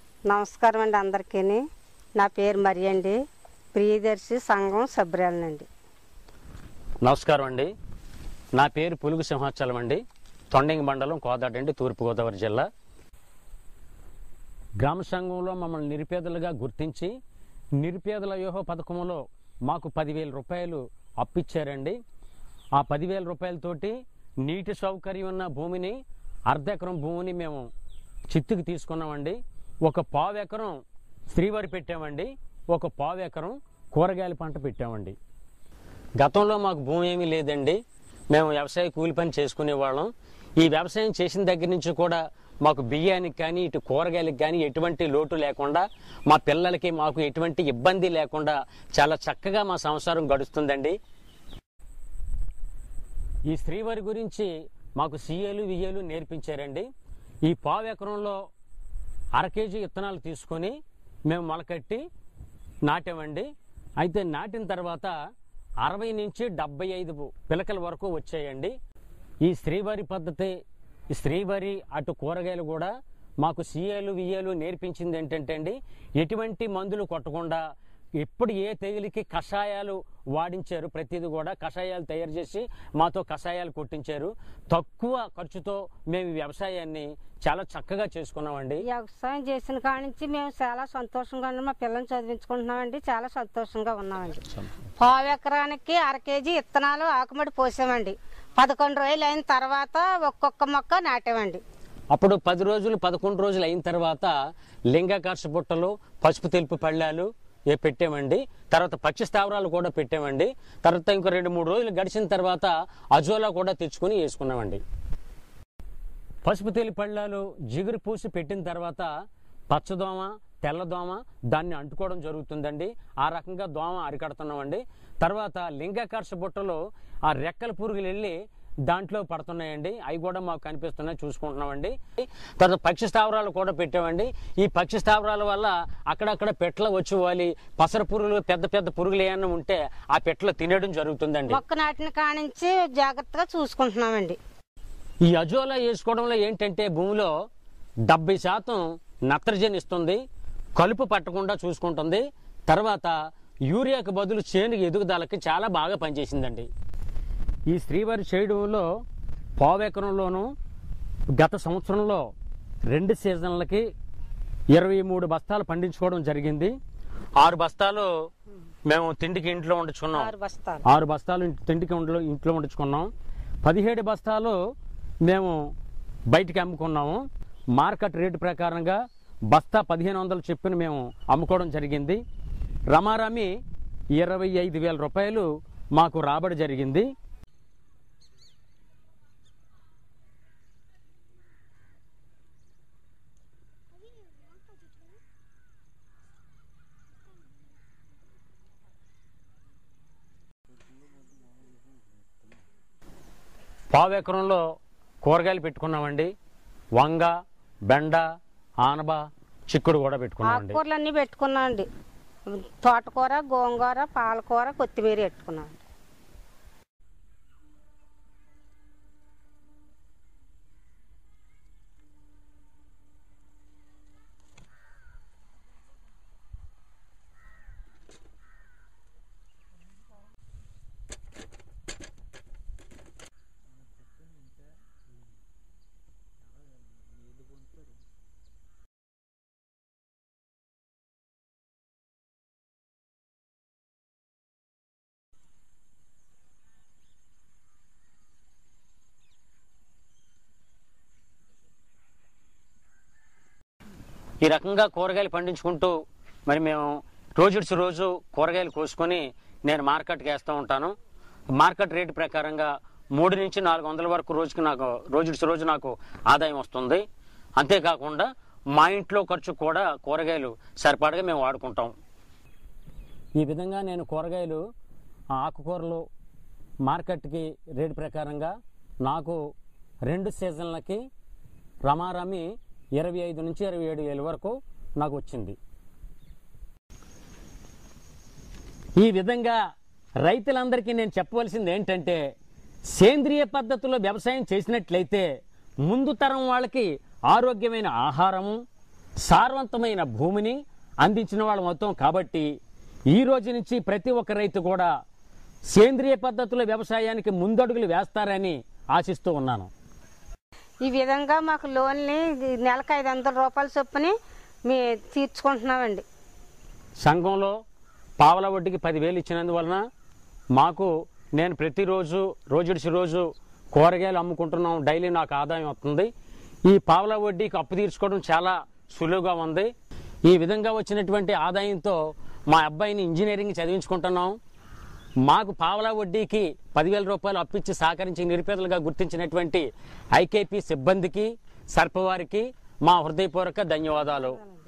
నమస్కారం అండి అందరికీ నా పేరు మరి అండి ప్రియదర్శి సంఘం సభ్యురాలనండి నమస్కారం అండి నా పేరు పులుగు సింహాచలం అండి తొండంగి మండలం కోదాడ అండి తూర్పుగోదావరి జిల్లా గ్రామ సంఘంలో మమ్మల్ని నిరుపేదలుగా గుర్తించి నిరుపేదల వ్యూహ పథకంలో మాకు పదివేల రూపాయలు అప్పిచ్చారండి ఆ పదివేల రూపాయలతోటి నీటి సౌకర్యం ఉన్న భూమిని అర్ధ ఎకరం భూమిని మేము చిత్తుకి తీసుకున్నామండి ఒక పావు ఎకరం శ్రీవారి పెట్టామండి ఒక పావు ఎకరం కూరగాయల పంట పెట్టామండి గతంలో మాకు భూమి ఏమీ లేదండి మేము వ్యవసాయ కూలి పని చేసుకునేవాళ్ళం ఈ వ్యవసాయం చేసిన దగ్గర నుంచి కూడా మాకు బియ్యానికి కానీ ఇటు కూరగాయలకు కానీ ఎటువంటి లోటు లేకుండా మా పిల్లలకి మాకు ఎటువంటి ఇబ్బంది లేకుండా చాలా చక్కగా మా సంసారం గడుస్తుందండి ఈ శ్రీవారి గురించి మాకు సీఏలు విఏలు నేర్పించారండి ఈ పావు ఎకరంలో అర కేజీ విత్తనాలు తీసుకొని మేము మొలకట్టి నాటామండి అయితే నాటిన తర్వాత అరవై నుంచి డెబ్బై ఐదు పిలకల వరకు వచ్చాయండి ఈ శ్రీవారి పద్ధతి ఈ శ్రీవారి అటు కూరగాయలు కూడా మాకు సీఏలు విఏలు నేర్పించింది ఏంటంటే అండి ఎటువంటి మందులు కొట్టకుండా ఎప్పుడు ఏ తెగులికి కషాయాలు వాడించారు ప్రతిదీ కూడా కషాయాలు తయారు చేసి మాతో కషాయాలు కొట్టించారు తక్కువ ఖర్చుతో మేము ఈ వ్యవసాయాన్ని చాలా చక్కగా చేసుకున్నామండి వ్యవసాయం చేసిన కాడి నుంచి మేము చాలా సంతోషంగా ఉన్నాం మా పిల్లల్ని చదివించుకుంటున్నామండి చాలా సంతోషంగా ఉన్నామండి పావు ఎకరానికి అర కేజీ విత్తనాలు ఆకుమడి పోసామండి పదకొండు రోజులు అయిన తర్వాత ఒక్కొక్క మొక్క నాటామండి అప్పుడు పది రోజులు పదకొండు రోజులు అయిన తర్వాత లింగాకర్ష బుట్టలు పసుపు తెలుపు పళ్ళాలు ఏ పెట్టామండి తర్వాత పక్షి స్థావరాలు కూడా పెట్టామండి తర్వాత ఇంకో రెండు మూడు రోజులు గడిచిన తర్వాత అజోలా కూడా తెచ్చుకుని వేసుకున్నామండి పసుపు తెలుపు పళ్ళాలు జిగురు పూసి పెట్టిన తర్వాత పచ్చదోమ తెల్లదోమ దాన్ని అంటుకోవడం జరుగుతుందండి ఆ రకంగా దోమ అరికడుతున్నామండి తర్వాత లింగాకర్ష బుట్టలో ఆ రెక్కల పురుగులు వెళ్ళి దాంట్లో పడుతున్నాయండి అవి కూడా మాకు కనిపిస్తున్నాయి చూసుకుంటున్నామండి తర్వాత పక్షి స్థావరాలు కూడా పెట్టామండి ఈ పక్షి స్థావరాల వల్ల అక్కడక్కడ పెట్ల వచ్చి వాలి పసర పురుగులు పెద్ద పెద్ద పురుగులు ఏమన్నా ఉంటే ఆ పెట్లు తినేయడం జరుగుతుందండి మొక్క నాటిన కాడి నుంచి జాగ్రత్తగా చూసుకుంటున్నామండి ఈ అజోలా వేసుకోవడంలో ఏంటంటే భూమిలో డెబ్బై శాతం నత్రజని ఇస్తుంది కలుపు పట్టకుండా చూసుకుంటుంది తర్వాత యూరియాకు బదులు చేనుకి ఎదుగుదలకి చాలా బాగా పనిచేసిందండి ఈ శ్రీవారి చేయడంలో పావెకరంలోనూ గత సంవత్సరంలో రెండు సీజన్లకి ఇరవై మూడు బస్తాలు పండించుకోవడం జరిగింది ఆరు బస్తాలు మేము తిండికి ఇంట్లో వండుకున్నాం ఆరు బస్తాలు ఆరు బస్తాలు ఇంటి- తిండికి ఇంట్లో ఇంట్లో వండించుకున్నాం పదిహేడు బస్తాలు మేము బయటికి అమ్ముకున్నాము మార్కెట్ రేటు ప్రకారంగా బస్తా పదిహేను వందలు చెప్పిన మేము అమ్ముకోవడం జరిగింది రమారమి ఇరవై ఐదు వేల రూపాయలు మాకు రాబడి జరిగింది పావు ఎకరంలో కూరగాయలు పెట్టుకున్నామండి వంగ బెండ ఆనబ చిక్కుడు కూడా పెట్టుకున్నామండి ఆకుకూరలు అన్నీ పెట్టుకున్నామండి తోటకూర గోంగూర పాలకూర కొత్తిమీర పెట్టుకున్నాం ఈ రకంగా కూరగాయలు పండించుకుంటూ మరి మేము రోజుడిచి రోజు కూరగాయలు కోసుకొని నేను మార్కెట్కి వేస్తూ ఉంటాను మార్కెట్ రేటు ప్రకారంగా మూడు నుంచి నాలుగు వందల వరకు రోజుకి నాకు రోజుడిచి రోజు నాకు ఆదాయం వస్తుంది అంతేకాకుండా మా ఇంట్లో ఖర్చు కూడా కూరగాయలు సరిపడగా మేము వాడుకుంటాం ఈ విధంగా నేను కూరగాయలు ఆ ఆకుకూరలు మార్కెట్కి రేటు ప్రకారంగా నాకు రెండు సీజన్లకి రమారమి ఇరవై ఐదు నుంచి ఇరవై ఏడు వేల వరకు నాకు వచ్చింది ఈ విధంగా రైతులందరికీ నేను చెప్పవలసింది ఏంటంటే సేంద్రియ పద్ధతిలో వ్యవసాయం చేసినట్లయితే ముందు తరం వాళ్ళకి ఆరోగ్యమైన ఆహారము సారవంతమైన భూమిని అందించిన వాళ్ళం అవుతాం కాబట్టి ఈ రోజు నుంచి ప్రతి ఒక్క రైతు కూడా సేంద్రియ పద్ధతిలో వ్యవసాయానికి ముందడుగులు వేస్తారని ఆశిస్తూ ఉన్నాను ఈ విధంగా మాకు లోన్ని నెలకు ఐదు వందల రూపాయల చొప్పుని మీ తీర్చుకుంటున్నామండి సంఘంలో పావల వడ్డీకి పదివేలు ఇచ్చినందువలన మాకు నేను ప్రతిరోజు రోజుడిసి రోజు కూరగాయలు అమ్ముకుంటున్నాం డైలీ నాకు ఆదాయం వస్తుంది ఈ పావల వడ్డీకి అప్పు తీర్చుకోవడం చాలా సులువుగా ఉంది ఈ విధంగా వచ్చినటువంటి ఆదాయంతో మా అబ్బాయిని ఇంజనీరింగ్ చదివించుకుంటున్నాం మాకు పావలా వడ్డీకి పదివేల రూపాయలు అప్పిచ్చి సహకరించి నిరుపేదలుగా గుర్తించినటువంటి ఐకేపీ సిబ్బందికి సర్పవారికి మా హృదయపూర్వక ధన్యవాదాలు